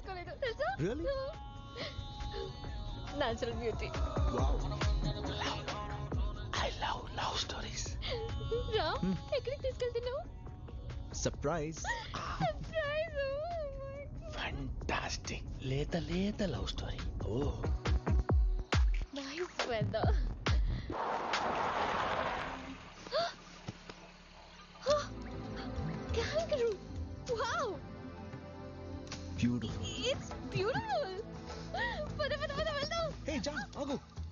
చేసుకోలేదు తెలుసా Really? Natural beauty I love love stories రా ఎక్కడికి తీసుకెళ్తున్నావు సర్ప్రైజ్ సర్ప్రైజ్ ఫంటాస్టిక్ లేత లేత love story oh nice weather Kangaroo! Wow! Beautiful It's beautiful! పద పద పద వెళ్దాం హే జా ఆగు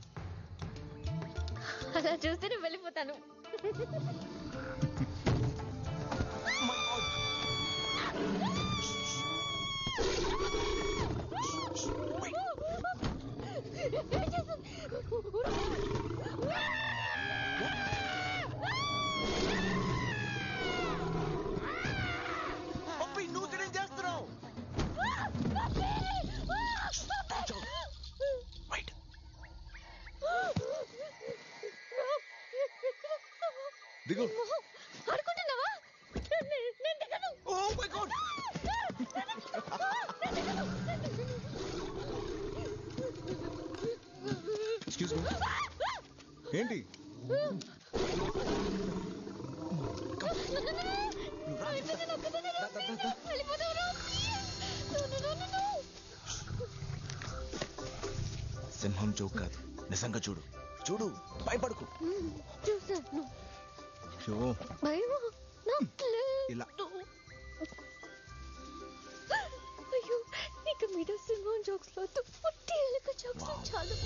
అలా చూస్తే నేను వెళ్ళిపోతాను పప్పి నువ్వు ఇక్కడ ఏం చేస్తున్నావు వైట్ దిగు ఆడుకుంటున్నావా నే- నేను దిగను oh my god excuse me ఏంటి సింహం జోక్ కాదు నిజంగా చూడు చూడు భయపడకు చూసాను అయ్యో భయమా నాకు లేదు. ఇలా. అయ్యో ఇక మీద సింహం జోక్స్ లో పుట్టి ఎలుక జోక్స్ Wow. చాలు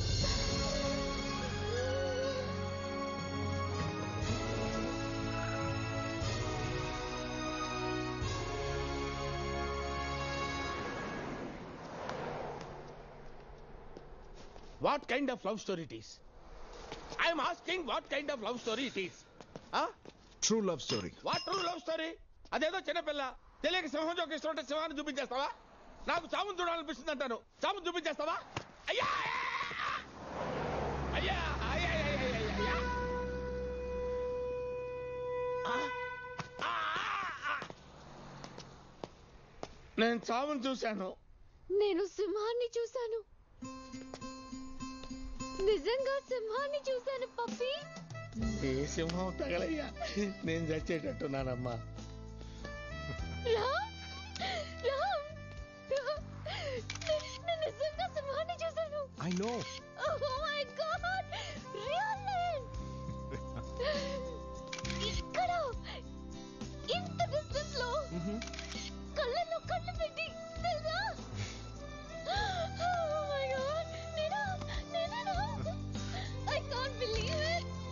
what kind of love story it is I'm asking what kind of love story it is true love story what true love story అదేదో చిన్నపిల్ల తెలియక సింహం జోకి ఇస్తుంటే సింహాన్ని చూపించేస్తావా నాకు చాముని చూడాలనిపిస్తుంది అంటాను చాముని చూపించేస్తావా అయ్యా అయ్యా అయ్యా అయ్యా, అయ్యా, అయ్యా, అయ్యా. ఆ, ఆ, ఆ, ఆ. నేను చావుని చూశాను నేను సింహాన్ని చూశాను నిజంగా సింహాన్ని చూశాను పప్పి ఏ సింహం తగలయ్యా నేను చచ్చేటట్టున్నానమ్మా రామ్ రామ్ నేను నిజంగా సింహాన్ని చూశాను I know oh my god really ఇక్కడ ఇంత డిస్టెన్స్ లో కళ్ళల్లో కళ్ళు పెట్టి తెలుసా ఓ మై గాడ్ నేను నేను I can't believe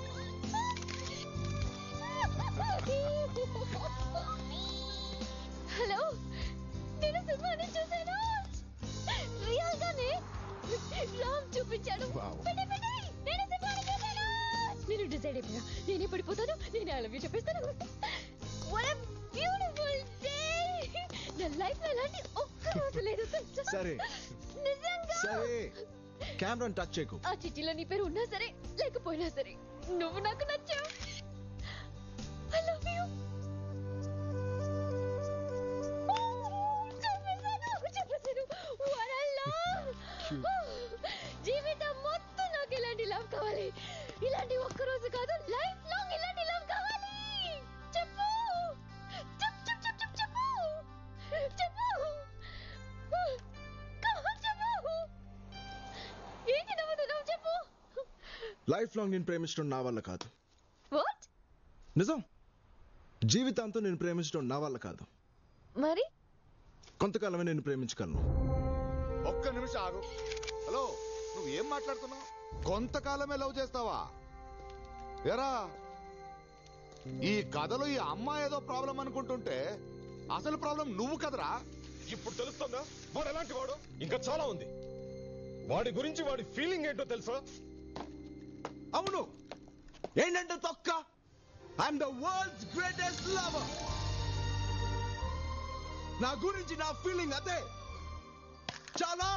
it hello నేను సింహాన్ని చూశాను రియల్ గానే రామ్ చూపించాడు Wow. పెట్టే, పెట్టే. నేను సింహాన్ని చూశాను నేను డిసైడ్ అయిపోయా నేనే పడిపోతాను నేనే ఐ లవ్ యూ చెప్పేస్తాను వాట్ ఎ బ్యూటిఫుల్ డే నా లైఫ్ లో ఇలాంటి ఒక్క రోజు లేదు తెలుసా? సరే. నిజంగా సరే కెమెరాని టచ్ చేయకు ఆ చిట్టిలో నీ పేరు ఉన్నా సరే లేకపోయినా సరే నువ్వు నాకు నచ్చావు ఐ లవ్ యూ చెప్పేశాను చెప్పేశాను What a love! జీవితం మొత్తం నాకు ఇలాంటి లవ్ కావాలి ఇలాంటి ఒక్క రోజు కాదు లైఫ్ లాంగ్ ఇలాంటి లవ్ కావాలి చెప్పు చెప్పు చెప్పు చెప్పు చెప్పు చెప్పు చెప్పు Come on, చెప్పు ఏంటి నవ్వుతున్నావు చెప్పు లైఫ్ లాంగ్ నేను ప్రేమించడం నా వల్ల కాదు వాట్ నిజం జీవితాంతం నేను ప్రేమించడం నా వల్ల కాదు మరి కొంతకాలమే నేను ప్రేమించగలను ఒక్క నిమిషం ఆగు హలో నువ్వు ఏం మాట్లాడుతున్నావు కొంతకాలమే లవ్ చేస్తావా ఎరా ఈ కథలో ఈ అమ్మాయి ఏదో ప్రాబ్లం అనుకుంటుంటే అసలు ప్రాబ్లం నువ్వు కదరా ఇప్పుడు తెలుస్తుందా వాడు ఎలాంటి వాడు ఇంకా చాలా ఉంది వాడి గురించి వాడి ఫీలింగ్ ఏంటో తెలుసా అవును ఏంటంటే తొక్క I'm the world's greatest lover నా గురించి నా ఫీలింగ్ అదే చాలా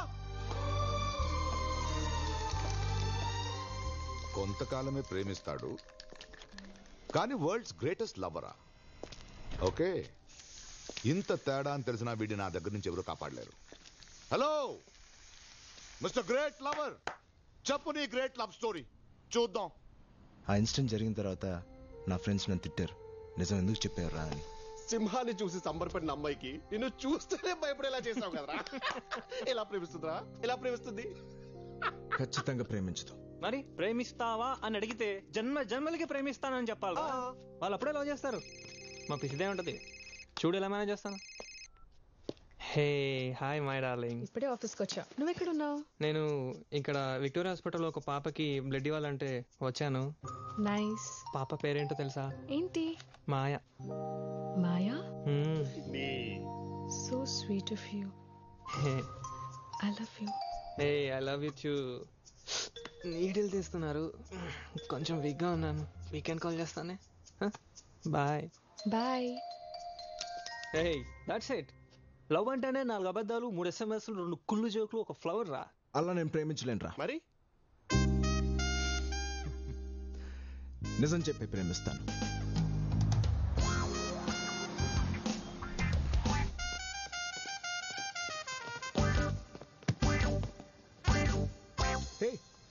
కొంతకాలమే ప్రేమిస్తాడు కానీ వరల్డ్స్ గ్రేటెస్ట్ లవరా ఓకే ఇంత తేడా అని తెలిసిన వీడిని నా దగ్గర నుంచి ఎవరు కాపాడలేరు హలో మిస్టర్ గ్రేట్ లవర్ చెప్పు నీ గ్రేట్ లవ్ స్టోరీ చూద్దాం ఆ ఇన్సిడెంట్ జరిగిన తర్వాత నా ఫ్రెండ్స్ నన్ను తిట్టారు నిజం ఎందుకు చెప్పారు రా అని సింహాన్ని చూసి సంబరపడిన అమ్మాయికి నిన్ను చూస్తేనే భయపడేలా చేసావు కదరా ఎలా ప్రేమిస్తుందిరా ఎలా ప్రేమిస్తుంది ఖచ్చితంగా ప్రేమించదు మరి ప్రేమిస్తావా అని అడిగితే జన్మ జన్మలకి ప్రేమిస్తానని చెప్పాలి ఆ. వాళ్ళు అప్పుడే లవ్ చేస్తారు మా పిసిదే ఉంటది చూడు ఎలా మేనేజ్ చేస్తాను హే హాయ్ మై డార్లింగ్ ఇప్పుడే ఆఫీస్కి వచ్చా నువ్వు ఎక్కడున్నావు నేను ఇక్కడ విక్టోరియా హాస్పిటల్లో ఒక పాపకి బ్లడ్ ఇవ్వాలంటే వచ్చాను నైస్ పాప పేరేంటో తెలుసా ఏంటి మాయ మాయా hmm. So sweet of you hey I love you hey I love you చూ నీడిల్ తీస్తున్నారు కొంచెం వీక్గా ఉన్నాను వీకెండ్ కాల్ చేస్తానే bye bye hey that's it love అంటేనే నాలుగు అబద్ధాలు మూడు ఎస్ఎంఎస్లు రెండు కుళ్ళు జోకులు ఒక ఫ్లవర్ రా అలా నేను ప్రేమించలేను రా మరి నిజం చెప్పి ప్రేమిస్తాను హే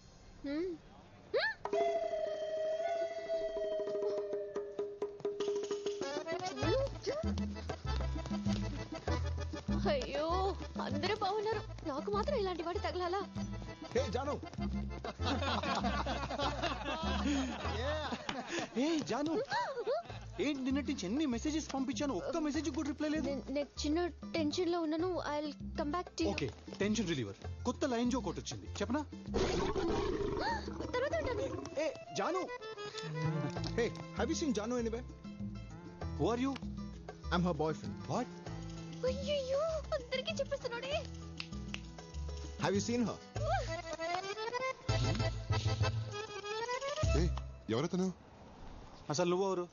అయ్యో అందరూ బాగున్నారు నాకు మాత్రం ఇలాంటి వాడు తగలాలా హే జాను ఏ జాను ఏంటి నిన్నటి నుంచి ఎన్ని మెసేజెస్ పంపించాను ఒక్క మెసేజ్ కూడా రిప్లై లేదు నేను నేను చిన్న టెన్షన్ లో ఉన్నాను I come back to okay tension reliever కొత్త లైన్ జోక్ ఒకటి వచ్చింది చెప్పనా తర్వాత ఉంటాను ఏ Janu hey have you seen Janu anyway who are you I'm her boyfriend what అయ్యయ్యో అందరికీ చెప్పేస్తున్నాడే హ్యావ్ యూ సీన్ హర్ ఎవరతను అసలు నువ్వెవరు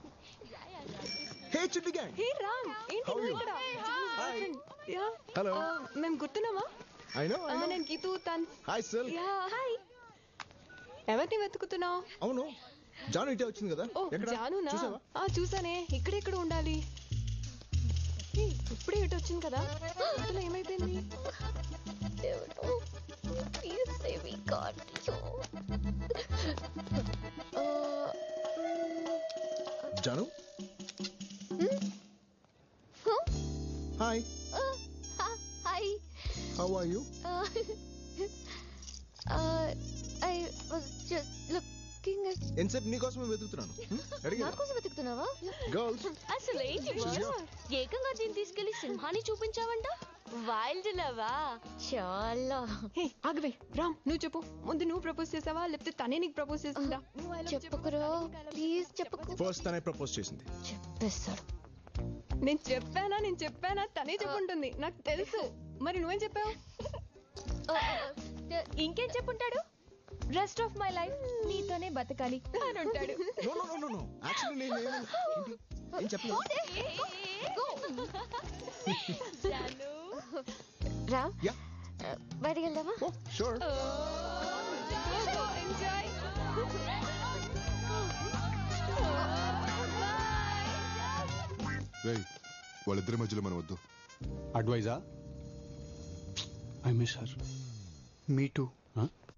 హే చిట్టి గ్యాంగ్ హే రామ్ ఏంటి How are నువ్వు you? ఇక్కడ యా హలో మేము గుర్తున్నామా ఐ నో అమ్మ నేను గీతూ తన్ హాయ్ సిల్ యా హాయ్ ఎవరిని వెతుకుతున్నావు అవును జాను ఇటే వచ్చింది కదా ఓ ఎక్కడ జానునా చూసావా ఆ చూసానే ఇక్కడెక్కడ ఉండాలి ఏ, ఇప్పుడే ఇటు వచ్చింది కదా ఇంతలో ఏమైపోయింది దేవుడు please save me god Janu hi hi how are you I was just looking at ఎంతసేపు నీకోసమే వెతుకుతున్నాను అడిగా నా కోసం వెతుకుతున్నావా గర్ల్స్ అసలు ఏంటి She's boss? here. ఏకంగా దీన్ని తీసుకెళ్లి సింహాన్ని చూపించావంట వైల్డ్ లవా చాలా హే ఆగవే రామ్ నువ్వు చెప్పు ముందు నువ్వు ప్రపోజ్ చేసావా లేకపోతే తనే నీకు ప్రపోజ్ చేసిందా నువ్వు I love చెప్పు. చెప్పుకురా ప్లీజ్ చెప్పుకు ఫస్ట్ తనే ప్రపోజ్ చేసింది చెప్పేస్తాడు నేను చెప్పానా నేను చెప్పానా తనే చెప్పుంటుంది నాకు తెలుసు మరి నువ్వేం చెప్పావు ఇంకేం చెప్పుంటాడు రెస్ట్ ఆఫ్ మై లైఫ్ నీతోనే బతకాలి అని ఉంటాడు no no no no no actually నేను ఏమీ- ఏంటి? ఏం చెప్పలేదు రా యా బయటికి వెళ్దామా ఓ షూర్ ఎంజాయ్ రేయ్ వాళ్ళిద్దరి మధ్యలో మనం వద్దు అడ్వైజా I miss her me too Huh?